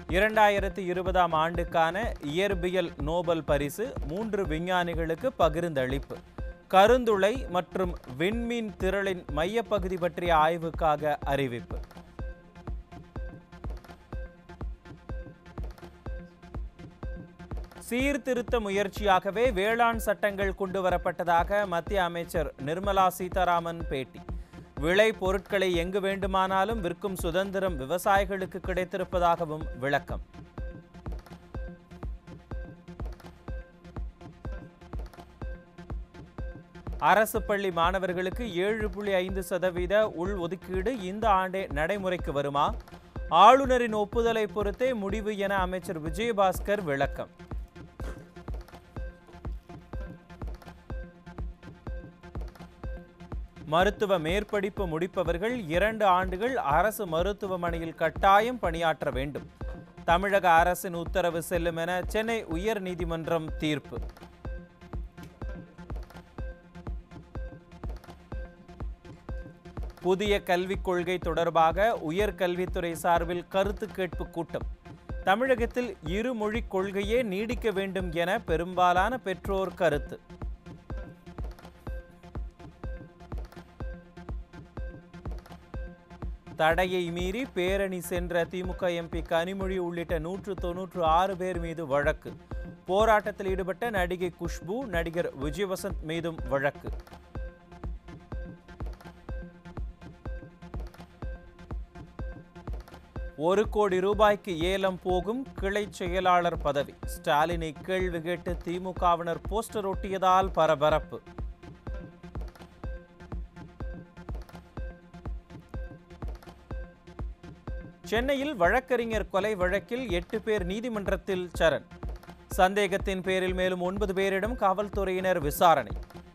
இரண்டாயிரத்தி இருபதாம் ஆண்டுக்கான இயற்பியல் நோபல் பரிசு மூன்று விஞ்ஞானிகளுக்கு பகிர்ந்தளிப்பு கருந்துளை மற்றும் விண்மீன் திரளின் மையப்பகுதி பற்றிய ஆய்வுக்காக அறிவிப்பு சீர்திருத்த முயற்சியாகவே வேளாண் சட்டங்கள் கொண்டு வரப்பட்டதாக மத்திய அமைச்சர் நிர்மலா சீதாராமன் பேட்டி விளை பொருட்களை எங்கு வேண்டுமானாலும் விற்கும் சுதந்திரம் விவசாயிகளுக்கு கிடைத்திருப்பதாகவும் விளக்கம் அரசு பள்ளி மாணவர்களுக்கு ஏழு புள்ளி ஐந்து சதவீத உள் ஒதுக்கீடு இந்த ஆண்டே நடைமுறைக்கு வருமா ஆளுநரின் ஒப்புதலை பொறுத்தே முடிவு என அமைச்சர் விஜயபாஸ்கர் விளக்கம் மருத்துவ மேற்படிப்பு முடிப்பவர்கள் இரண்டு ஆண்டுகள் அரசு மருத்துவமனையில் கட்டாயம் பணியாற்ற வேண்டும் தமிழக அரசின் உத்தரவு செல்லும் என சென்னை உயர்நீதிமன்றம் தீர்ப்பு புதிய கல்விக் கொள்கை தொடர்பாக உயர்கல்வித்துறை சார்பில் கருத்து கேட்பு கூட்டம் தமிழகத்தில் இருமொழி கொள்கையே நீடிக்க வேண்டும் என பெரும்பாலான பெற்றோர் கருத்து தடையை மீறி பேரணி சென்ற திமுக எம்பி கனிமொழி உள்ளிட்ட நூற்று தொன்னூற்று ஆறு பேர் மீது வழக்கு போராட்டத்தில் ஈடுபட்ட நடிகை குஷ்பு நடிகர் விஜயவசந்த் மீதும் வழக்கு ஒரு கோடி ரூபாய்க்கு ஏலம் போகும் கிளை செயலாளர் பதவி ஸ்டாலினை கேள்வி கேட்டு திமுகவினர் போஸ்டர் ஒட்டியதால் பரபரப்பு சென்னையில் வழக்கறிஞர் கொலை வழக்கில் எட்டு பேர் நீதிமன்றத்தில் சரண் சந்தேகத்தின் பேரில் மேலும் ஒன்பது பேரிடம் காவல்துறையினர் விசாரணை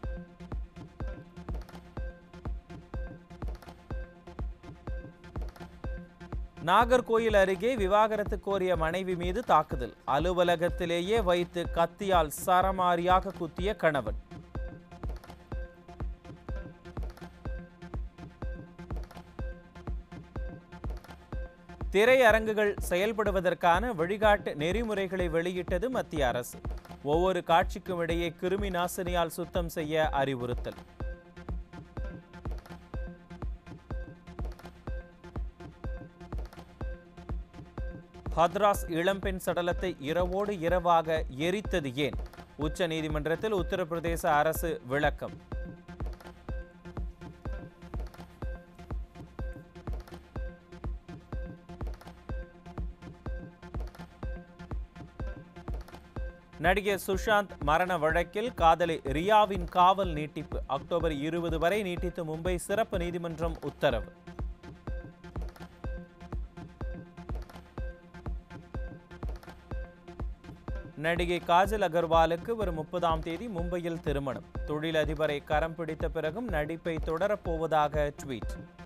நாகர்கோயில் அருகே விவாகரத்து கோரிய மனைவி மீது தாக்குதல் அலுவலகத்திலேயே வைத்து கத்தியால் சரமாரியாக குத்திய கணவன் திரையரங்குகள் செயல்படுவதற்கான வழிகாட்டு நெறிமுறைகளை வெளியிட்டது மத்திய அரசு ஒவ்வொரு காட்சிக்கும் இடையே கிருமி நாசினியால் சுத்தம் செய்ய அறிவுறுத்தல் ஹத்ராஸ் இளம்பெண் சடலத்தை இரவோடு இரவாக எரித்தது ஏன் உச்ச நீதிமன்றத்தில் உத்தரப்பிரதேச அரசு விளக்கம் நடிகர் சுஷாந்த் மரண வழக்கில் காதலி ரியாவின் காவல் நீட்டிப்பு அக்டோபர் இருபது வரை நீட்டித்து மும்பை சிறப்பு நீதிமன்றம் உத்தரவு நடிகை காஜல் அகர்வாலுக்கு வரும் முப்பதாம் தேதி மும்பையில் திருமணம் தொழிலதிபரை கரம் பிடித்த பிறகும் நடிப்பை தொடரப்போவதாக ட்வீட்